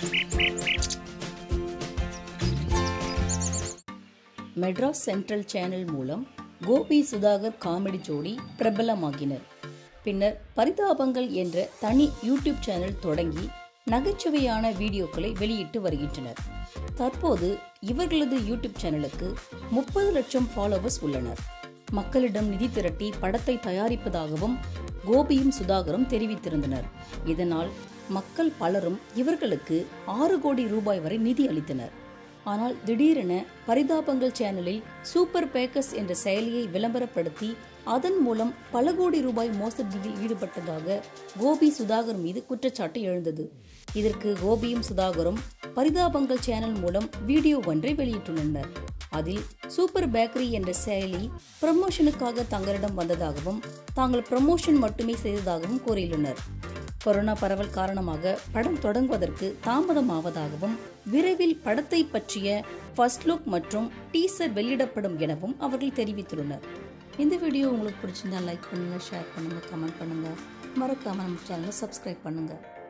Madras central channel மூலம் Gopi Sudhakar comedy ஜோடி பிரபலமாகினர் பின்னர் பரிதாபங்கள் என்ற தனி யூடியூப் சேனல் தொடங்கி நகைச்சுவையான வீடியோக்களை வெளியிட்டு வருகின்றனர் தற்போது இவர்களது யூடியூப் சேனலுக்கு முப்பது லட்சம் ஃபாலோவர்ஸ் உள்ளனர் மக்களிடம் நிதி திரட்டி படத்தை தயாரிப்பதாகவும் கோபியும் சுதாகரும் தெரிவித்திருந்தனர் இதனால் மக்கள் பலரும் இவர்களுக்கு ஆறு கோடி ரூபாய் வரை நிதி அளித்தனர் ஆனால் திடீரென பரிதாபங்கள் சேனலில் சூப்பர் பேக்கர்ஸ் என்ற செயலியை விளம்பரப்படுத்தி அதன் மூலம் பல கோடி ரூபாய் மோசடியில் ஈடுபட்டதாக கோபி சுதாகர் மீது குற்றச்சாட்டு எழுந்தது இதற்கு கோபியும் சுதாகரும் பரிதாபங்கள் சேனல் மூலம் வீடியோ ஒன்றை வெளியிட்டுள்ளனர் அதில் சூப்பர் பேக்கரி என்ற செயலி ப்ரமோஷனுக்காக தங்களிடம் வந்ததாகவும் தாங்கள் ப்ரமோஷன் மட்டுமே செய்ததாகவும் கூறியுள்ளனர் கொரோனா பரவல் காரணமாக படம் தொடங்குவதற்கு தாமதம் ஆவதாகவும் விரைவில் படத்தை பற்றிய ஃபர்ஸ்ட் லுக் மற்றும் டீசர் வெளியிடப்படும் எனவும் அவர்கள் தெரிவித்துள்ளனர் இந்த வீடியோ உங்களுக்கு பிடிச்சிருந்தா லைக் பண்ணுங்க ஷேர் பண்ணுங்க கமெண்ட் பண்ணுங்க மறக்காம நம்ம சேனலை சப்ஸ்கிரைப் பண்ணுங்க